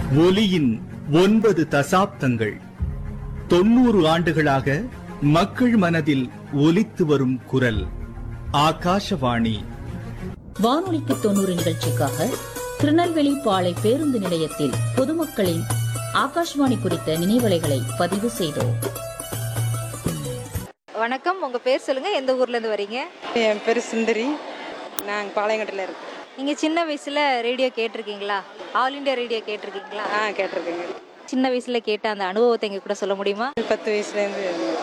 ஒலியின் ஒன்பது தசாப்தங்கள் தொண்ணூறு ஆண்டுகளாக மக்கள் மனதில் ஒலித்து வரும் குரல் ஆகாஷவாணி வானொலிக்கு தொண்ணூறு நிகழ்ச்சிக்காக திருநெல்வேலி பாளை பேருந்து நிலையத்தில் பொதுமக்களின் ஆகாஷ்வாணி குறித்த நினைவலைகளை பதிவு செய்தோம் வணக்கம் உங்க பேர் சொல்லுங்க எந்த ஊர்ல இருந்து வரீங்க என் பேர் சுந்தரி நாங்கள் பாளையங்கோட்டையில் இருக்கோம் நீங்க சின்ன வயசுல ரேடியோ கேட்டிருக்கீங்களா ஆல் இந்தியா ரேடியோ கேட்டிருக்கீங்களா ஆ கேட்டிருக்கேங்க சின்ன வயசுல கேட்ட அந்த அனுபவத்தை எங்க கூட சொல்ல முடியுமா பத்து வயசுலேருந்து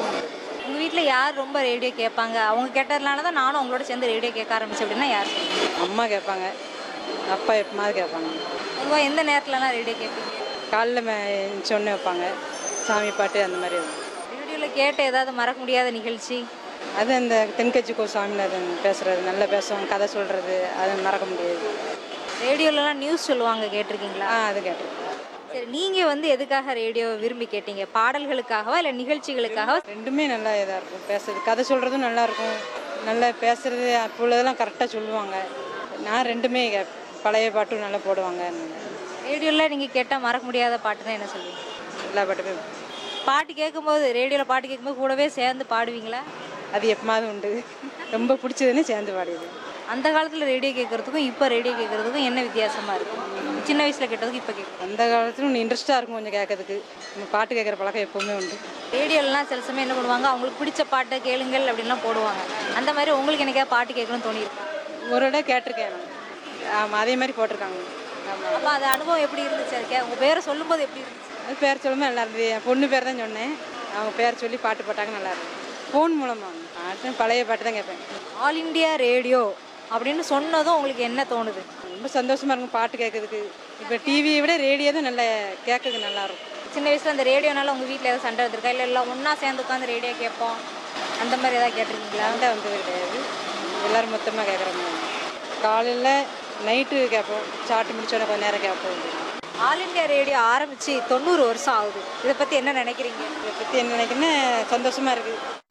உங்க வீட்ல யார் ரொம்ப ரேடியோ கேட்பாங்க அவங்க கேட்டதுனால தான் நானும் உங்களோட சேர்ந்து ரேடியோ கேட்க ஆரம்பிச்சேன் அப்படின்னா யார் சொல்லுங்க அம்மா கேட்பாங்க அப்பா எப்பமாவது கேட்பாங்க பொதுவா எந்த நேரத்துலலாம் ரேடியோ கேட்பீங்க காலைல சொன்ன வைப்பாங்க சாமி பாட்டு அந்த மாதிரி இருக்கும். ரேடியோல கேட்ட ஏதாவது மறக்க முடியாத நிகழ்ச்சி அது அந்த தென்கட்சி கோ சாமிநாதன் பேசுறது நல்லா பேசுவாங்க கதை சொல்கிறது அது மறக்க முடியாது ரேடியோலலாம் நியூஸ் சொல்லுவாங்க கேட்டிருக்கீங்களா ஆ அது கேட்டிருக்கேன் சரி நீங்க வந்து எதுக்காக ரேடியோ விரும்பி கேட்டீங்க பாடல்களுக்காகவா இல்ல நிகழ்ச்சிகளுக்காகவா ரெண்டுமே நல்லா இதாக இருக்கும் பேசுறது கதை சொல்கிறதும் நல்லா இருக்கும் நல்லா பேசுறது அப்போ உள்ளதெல்லாம் கரெக்டாக சொல்லுவாங்க நான் ரெண்டுமே கேப்- பழைய பாட்டும் நல்லா போடுவாங்க ரேடியோல நீங்க கேட்டா மறக்க முடியாத பாட்டுன்னா என்ன சொல்லுவீங்க எல்லா பாட்டுமே பாட்டு கேட்கும்போது ரேடியோவில் பாட்டு கேட்கும்போது கூடவே சேர்ந்து பாடுவீங்களா அது எப்பமாவது உண்டு ரொம்ப பிடிச்சதுன்னு சேர்ந்து பாடியது அந்த காலத்தில் ரேடியோ கேட்குறதுக்கும் இப்போ ரேடியோ கேட்குறதுக்கும் என்ன வித்தியாசமாக இருக்கும் சின்ன வயசில் கேட்டதுக்கும் இப்போ கேட்கும் அந்த காலத்துல இன்னும் இன்ட்ரெஸ்ட்டாக இருக்கும் கொஞ்சம் கேட்கறதுக்கு நம்ம பாட்டு கேட்குற பழக்கம் எப்பவுமே உண்டு ரேடியோலலாம் சில சமயம் என்ன பண்ணுவாங்க அவங்களுக்கு பிடிச்ச பாட்டை கேளுங்கள் அப்படின்லாம் போடுவாங்க அந்த மாதிரி உங்களுக்கு எனக்கே பாட்டு கேட்கணும்னு தோணியிருக்கும் ஒரு இடம் கேட்டிருக்கேன் நான். ஆமாம் அதே மாதிரி போட்டிருக்காங்க ஆமாம் அப்போ அது அனுபவம் எப்படி இருந்துச்சு அதுக்கே உங்கள் பேரை சொல்லும்போது எப்படி இருந்துச்சு அது பேர் சொல்லும்போது நல்லா இருந்தது என் பொண்ணு பேர் தான் சொன்னேன் அவங்க பேர் சொல்லி பாட்டு போட்டாங்க நல்லா இருந்தது ஃபோன் மூலமாக பாட்டு பழைய பாட்டு தான் கேட்பேன் ஆல் இந்தியா ரேடியோ அப்படின்னு சொன்னதும் உங்களுக்கு என்ன தோணுது ரொம்ப சந்தோஷமா இருக்கும் பாட்டு கேட்கறதுக்கு இப்போ டிவியை விட ரேடியோ தான் நல்லா கேட்கறதுக்கு நல்லா இருக்கும் சின்ன வயசில் அந்த ரேடியோனால உங்கள் வீட்டில் ஏதாவது சண்டை வந்திருக்கா இல்லை எல்லாம் ஒன்றா சேர்ந்து உட்காந்து ரேடியோ கேட்போம் அந்த மாதிரி ஏதாவது கேட்டிருக்கீங்களா சண்டை வந்தது கிடையாது எல்லோரும் மொத்தமாக கேட்குற மாதிரி காலையில் நைட்டு கேட்போம் சாப்பிட்டு முடிச்சோடனே கொஞ்ச நேரம் கேட்போம் ஆல் இந்தியா ரேடியோ ஆரம்பிச்சு தொண்ணூறு வருஷம் ஆகுது இதை பற்றி என்ன நினைக்கிறீங்க இதை பற்றி என்ன நினைக்கிறேன்னா சந்தோஷமாக இருக்குது